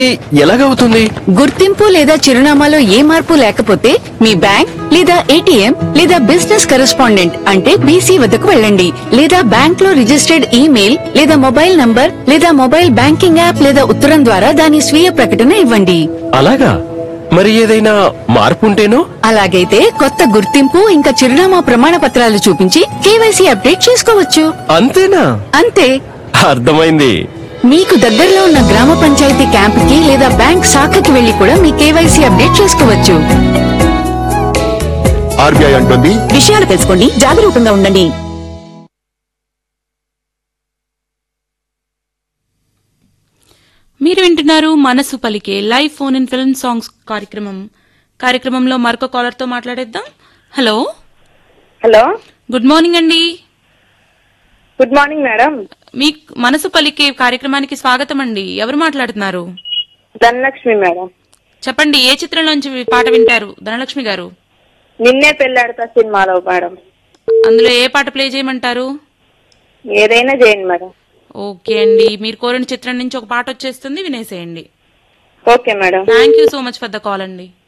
ఎలాగవుతుంది గుర్తింపు లేదా చిరునామాలో ఏ మార్పు లేకపోతే మీ బ్యాంక్ లేదా ఏటీఎం లేదా బిజినెస్ కరెస్పాండెంట్ అంటే బీసీ వద్దకు వెళ్ళండి లేదా బ్యాంక్ లో రిజిస్టర్డ్ ఈమెయిల్ లేదా మొబైల్ నంబర్ లేదా మొబైల్ బ్యాంకింగ్ యాప్ లేదా ఉత్తరం ద్వారా దాని స్వీయ ప్రకటన ఇవ్వండి అలాగా మరి ఏదైనా మార్పు ఉంటేనో అలాగైతే కొత్త గుర్తింపు ఇంకా చిరునామా ప్రమాణ పత్రాలు చూపించి కేవైసీ అప్డేట్ చేసుకోవచ్చు అంతేనా అంతే అర్థమైంది మీకు దగ్గరలో ఉన్న గ్రామ పంచాయతీ క్యాంపుకి లేదా బ్యాంక్ శాఖకి వెళ్లి కూడా మీ కేవైసీ అప్డేట్ చేసుకోవచ్చు ఆర్బీఐ అంటుంది విషయాలు తెలుసుకోండి జాగరూకంగా ఉండండి మీరు వింటున్నారు మనసు పలికే live phone in film songs కార్యక్రమం కార్యక్రమంలో మరొక కాలర్ తో మాట్లాడేద్దాం హలో హలో గుడ్ మార్నింగ్ అండి గుడ్ మార్నింగ్ మేడం మీ మనసు పలికే కార్యక్రమానికి స్వాగతం అండి ఎవరు మాట్లాడుతున్నారు ధనలక్ష్మి మేడం చెప్పండి ఏ చిత్రంలోంచి మీ పాట వింటారు ధనలక్ష్మి గారు నిన్నే పెళ్ళాడతా సినిమాలో మేడం అందులో ఏ పాట ప్లే చేయమంటారు ఏదైనా చేయండి మేడం ఓకే అండి మీరు కోరిన చిత్రం నుంచి ఒక పాట వచ్చేస్తుంది వినేసేయండి okay madam thank you so much for the call అండి